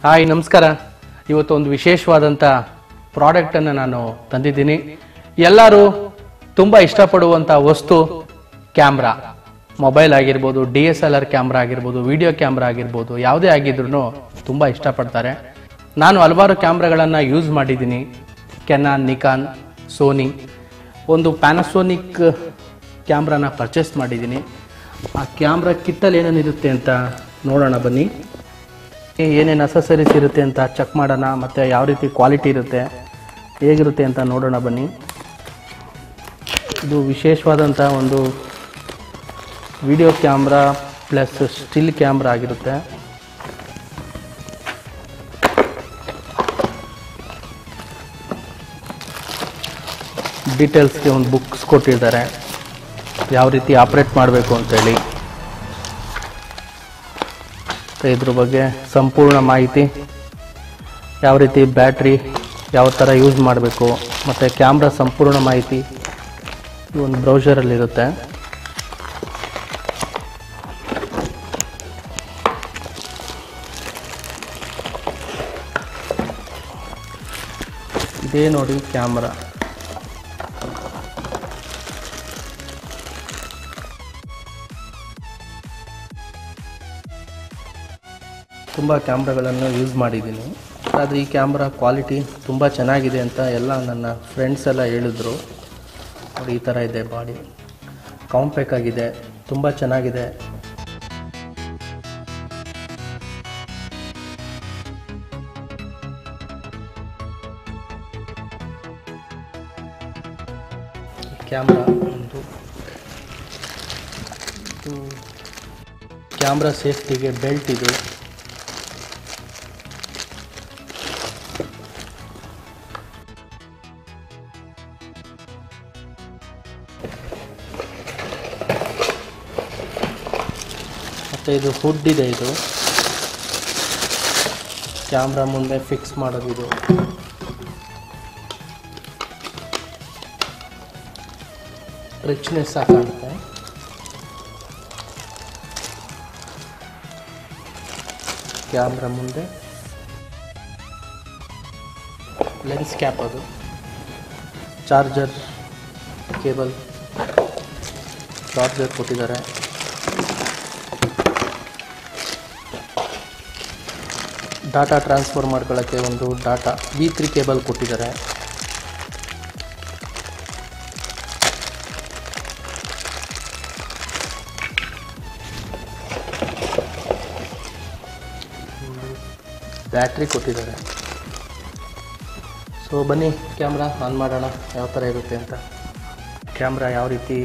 hi ನಮಸ್ಕಾರ ಇವತ್ತು ಒಂದು ವಿಶೇಷವಾದಂಥ ಪ್ರಾಡಕ್ಟನ್ನು ನಾನು ತಂದಿದ್ದೀನಿ ಎಲ್ಲರೂ ತುಂಬ ಇಷ್ಟಪಡುವಂಥ ವಸ್ತು ಕ್ಯಾಮ್ರಾ ಮೊಬೈಲ್ ಆಗಿರ್ಬೋದು D S L R camera ಆಗಿರ್ಬೋದು ವಿಡಿಯೋ ಕ್ಯಾಮ್ರಾ ಆಗಿರ್ಬೋದು ಯಾವುದೇ ಆಗಿದ್ರು ತುಂಬ ಇಷ್ಟಪಡ್ತಾರೆ ನಾನು ಹಲವಾರು ಕ್ಯಾಮ್ರಾಗಳನ್ನು ಯೂಸ್ ಮಾಡಿದ್ದೀನಿ ಕೆನಾನ್ ನಿಕಾನ್ ಸೋನಿ ಒಂದು ಪ್ಯಾನಸೋನಿಕ್ ಕ್ಯಾಮ್ರಾನ ಪರ್ಚೇಸ್ ಮಾಡಿದ್ದೀನಿ ಆ ಕ್ಯಾಮ್ರಾ ಕಿಟ್ಟಲ್ಲಿ ಏನೇನಿರುತ್ತೆ ಅಂತ ನೋಡೋಣ ಬನ್ನಿ ಏನೇನು ಅಸಸರೀಸ್ ಇರುತ್ತೆ ಅಂತ ಚೆಕ್ ಮಾಡೋಣ ಮತ್ತು ಯಾವ ರೀತಿ ಕ್ವಾಲಿಟಿ ಇರುತ್ತೆ ಹೇಗಿರುತ್ತೆ ಅಂತ ನೋಡೋಣ ಬನ್ನಿ ಇದು ವಿಶೇಷವಾದಂಥ ಒಂದು video camera plus still camera ಆಗಿರುತ್ತೆ ಡೀಟೇಲ್ಸ್ಗೆ ಒಂದು ಬುಕ್ಸ್ ಕೊಟ್ಟಿದ್ದಾರೆ ಯಾವ ರೀತಿ ಆಪ್ರೇಟ್ ಮಾಡಬೇಕು ಅಂತೇಳಿ ಮತ್ತು ಇದ್ರ ಬಗ್ಗೆ ಸಂಪೂರ್ಣ ಮಾಹಿತಿ ಯಾವ ರೀತಿ ಬ್ಯಾಟ್ರಿ ಯಾವ ಥರ ಯೂಸ್ ಮಾಡಬೇಕು ಮತ್ತು ಕ್ಯಾಮ್ರಾ ಸಂಪೂರ್ಣ ಮಾಹಿತಿ ಈ ಒಂದು ಬ್ರೌಸರಲ್ಲಿರುತ್ತೆ ಇದೇ ನೋಡಿ ಕ್ಯಾಮ್ರಾ ತುಂಬ ಕ್ಯಾಮ್ರಾಗಳನ್ನು ಯೂಸ್ ಮಾಡಿದ್ದೀನಿ ಆದರೆ ಈ ಕ್ಯಾಮ್ರಾ ಕ್ವಾಲಿಟಿ ತುಂಬ ಚೆನ್ನಾಗಿದೆ ಅಂತ ಎಲ್ಲ ನನ್ನ ಫ್ರೆಂಡ್ಸ್ ಎಲ್ಲ ಹೇಳಿದ್ರು ನೋಡಿ ಈ ಥರ ಇದೆ ಬಾಡಿ ಕಾಂಪ್ಯಾಕ್ ಆಗಿದೆ ತುಂಬ ಚೆನ್ನಾಗಿದೆ ಕ್ಯಾಮ್ರಾ ಒಂದು ಕ್ಯಾಮ್ರಾ ಸೇಫ್ಟಿಗೆ ಬೆಲ್ಟ್ ಇದು ಮತ್ತು ಇದು ಹುಡ್ ಇದೆ ಇದು ಕ್ಯಾಮ್ರಾ ಮುಂದೆ ಫಿಕ್ಸ್ ಮಾಡೋದು ಇದು ರಿಚ್ನೆಸ್ ಕಾಣುತ್ತೆ ಕ್ಯಾಮ್ರಾ ಮುಂದೆ ಲೆನ್ಸ್ ಕ್ಯಾಪ್ ಅದು ಚಾರ್ಜರ್ ಕೇಬಲ್ ಚಾರ್ಜರ್ ಕೊಟ್ಟಿದ್ದಾರೆ ಡಾಟಾ ಟ್ರಾನ್ಸ್ಫರ್ ಮಾಡ್ಕೊಳ್ಳೋಕ್ಕೆ ಒಂದು ಡಾಟಾ ವಿ ತ್ರೀ ಕೇಬಲ್ ಕೊಟ್ಟಿದ್ದಾರೆ ಬ್ಯಾಟ್ರಿ ಕೊಟ್ಟಿದ್ದಾರೆ ಸೊ ಬನ್ನಿ ಕ್ಯಾಮ್ರಾ ಆನ್ ಮಾಡೋಣ ಯಾವ ಥರ ಇರುತ್ತೆ ಅಂತ ಕ್ಯಾಮ್ರಾ ಯಾವ ರೀತಿ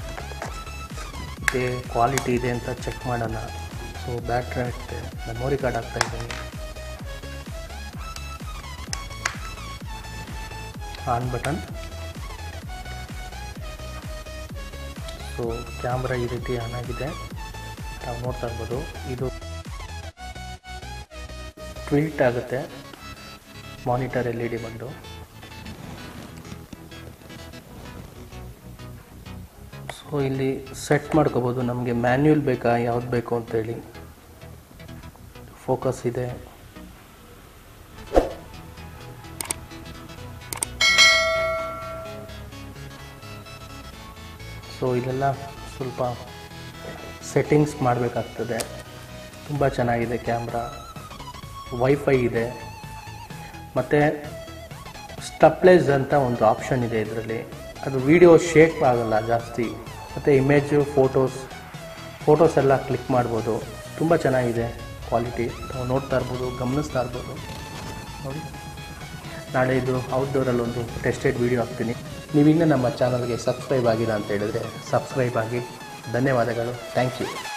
ಇದೆ ಕ್ವಾಲಿಟಿ ಇದೆ ಅಂತ ಚೆಕ್ ಮಾಡೋಣ ಸೊ ಬ್ಯಾಟ್ರಿ ಹಾಕ್ತೆ ಮೆಮೊರಿ ಕಾರ್ಡ್ ಹಾಕ್ತಾ ಇದ್ದೀನಿ ಆನ್ ಬಟನ್ ಸೊ ಕ್ಯಾಮ್ರಾ ಈ ರೀತಿ ಆನ್ ಆಗಿದೆ ನಾವು ನೋಡ್ತಾ ಇರ್ಬೋದು ಇದು ಟ್ವಿಲ್ಟ್ ಆಗುತ್ತೆ ಮಾನಿಟರ್ ಎಲ್ ಇ ಡಿ ಬಂದು ಸೊ ಇಲ್ಲಿ ಸೆಟ್ ಮಾಡ್ಕೋಬೋದು ನಮಗೆ ಮ್ಯಾನ್ಯುಯಲ್ ಬೇಕಾ ಯಾವ್ದು ಬೇಕು ಅಂತೇಳಿ ಫೋಕಸ್ ಇದೆ ಸೊ ಇಲ್ಲೆಲ್ಲ ಸ್ವಲ್ಪ ಸೆಟ್ಟಿಂಗ್ಸ್ ಮಾಡಬೇಕಾಗ್ತದೆ ತುಂಬ ಚೆನ್ನಾಗಿದೆ ಕ್ಯಾಮ್ರಾ ವೈಫೈ ಇದೆ ಮತ್ತು ಸ್ಟಪ್ಲೇಸ್ ಅಂತ ಒಂದು ಆಪ್ಷನ್ ಇದೆ ಇದರಲ್ಲಿ ಅದು ವಿಡಿಯೋ ಶೇಕ್ ಆಗಲ್ಲ ಜಾಸ್ತಿ ಮತ್ತು ಇಮೇಜು ಫೋಟೋಸ್ ಫೋಟೋಸ್ ಎಲ್ಲ ಕ್ಲಿಕ್ ಮಾಡ್ಬೋದು ತುಂಬ ಚೆನ್ನಾಗಿದೆ ಕ್ವಾಲಿಟಿ ನಾವು ನೋಡ್ತಾ ಇರ್ಬೋದು ಗಮನಿಸ್ತಾ ಇರ್ಬೋದು ನೋಡಿ ನಾಳೆ ಇದು ಔಟ್ಡೋರಲ್ಲಿ ಒಂದು ಟೆಸ್ಟೆಡ್ ವೀಡಿಯೋ ಹಾಕ್ತೀನಿ ನೀವಿನ್ನೂ ನಮ್ಮ ಚಾನಲ್ಗೆ ಸಬ್ಸ್ಕ್ರೈಬ್ ಆಗಿಲ್ಲ ಅಂತ ಹೇಳಿದ್ರೆ ಸಬ್ಸ್ಕ್ರೈಬ್ ಆಗಿ ಧನ್ಯವಾದಗಳು ಥ್ಯಾಂಕ್ ಯು